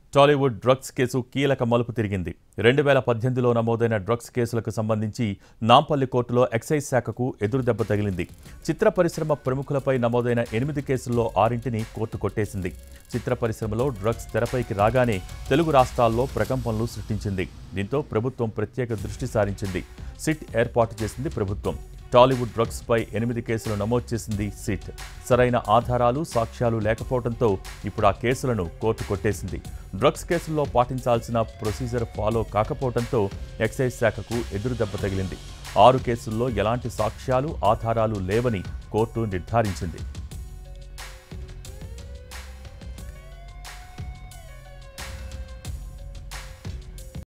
Tollywood drugs case కీలక మలుపు తిరిగింది రెండు వేల పద్దెనిమిదిలో నమోదైన డ్రగ్స్ కేసులకు సంబంధించి నాంపల్లి కోర్టులో ఎక్సైజ్ శాఖకు ఎదురుదెబ్బ తగిలింది చిత్ర పరిశ్రమ ప్రముఖులపై నమోదైన ఎనిమిది కేసుల్లో ఆరింటిని కోర్టు కొట్టేసింది చిత్ర పరిశ్రమలో డ్రగ్స్ తెరపైకి రాగానే తెలుగు రాష్ట్రాల్లో ప్రకంపనలు సృష్టించింది దీంతో ప్రభుత్వం ప్రత్యేక దృష్టి సారించింది సిట్ ఏర్పాటు చేసింది ప్రభుత్వం టాలీవుడ్ డ్రగ్స్ పై ఎనిమిది కేసులు నమోదు చేసింది సిట్ సరైన ఆధారాలు సాక్ష్యాలు లేకపోవడంతో ఇప్పుడు ఆ కేసులను కోర్టు కొట్టేసింది డ్రగ్స్ కేసుల్లో పాటించాల్సిన ప్రొసీజర్ ఫాలో కాకపోవడంతో ఎక్సైజ్ శాఖకు ఎదురుదెబ్బ తగిలింది ఆరు కేసుల్లో ఎలాంటి సాక్ష్యాలు ఆధారాలు లేవని కోర్టు నిర్ధారించింది